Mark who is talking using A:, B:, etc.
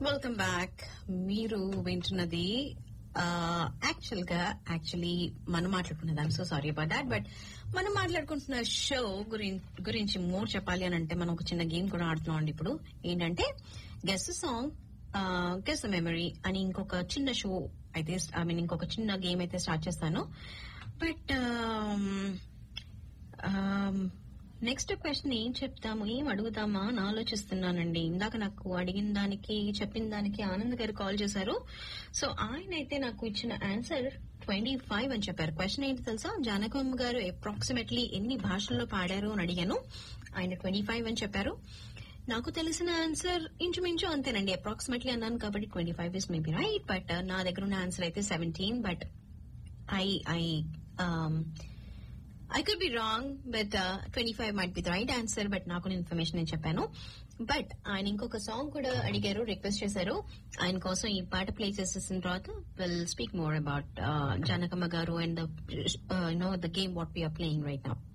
A: welcome back మీరు వింటున్నది actual గా యాక్చువల్లీ మనం మాట్లాడుకున్నది I'm so sorry about that but మనం మాట్లాడుకుంటున్న షో గురించి మోర్ చెప్పాలి అని అంటే మనం ఒక చిన్న గేమ్ కూడా ఆడుతున్నాం అండి ఇప్పుడు ఏంటంటే గెస్ సాంగ్ గెస్ మెమరీ అని ఇంకొక చిన్న షో అయితే ఐ మీన్ ఇంకొక చిన్న గేమ్ అయితే స్టార్ట్ చేస్తాను బట్ నెక్స్ట్ క్వశ్చన్ ఏం చెప్తాము ఏం అడుగుతామా అని ఆలోచిస్తున్నానండి ఇందాక నాకు అడిగిన దానికి చెప్పిన దానికి ఆనంద్ గారు కాల్ చేశారు సో ఆయన అయితే నాకు ఇచ్చిన ఆన్సర్ ట్వంటీ ఫైవ్ అని చెప్పారు క్వశ్చన్ ఏంటి తెలుసా జానకమ్మ గారు అప్రాక్సిమేట్లీ ఎన్ని భాషల్లో పాడారు అని అడిగాను ఆయన ట్వంటీ ఫైవ్ అని చెప్పారు నాకు తెలిసిన ఆన్సర్ ఇంచుమించు అంతేనండి అప్రాక్సిమేట్లీ అన్నాను కాబట్టి twenty five is maybe right but నా దగ్గర ఉన్న ఆన్సర్ అయితే seventeen but I I I could be wrong but twenty five might be the right answer but నాకు ఇన్ఫర్మేషన్ నేను చెప్పాను బట్ ఆయన ఇంకొక సాంగ్ కూడా అడిగారు రిక్వెస్ట్ చేశారు ఆయన కోసం ఈ పాట ప్లే చేసేసిన తర్వాత will speak more about Janakamma garu and know the game what we're playing right now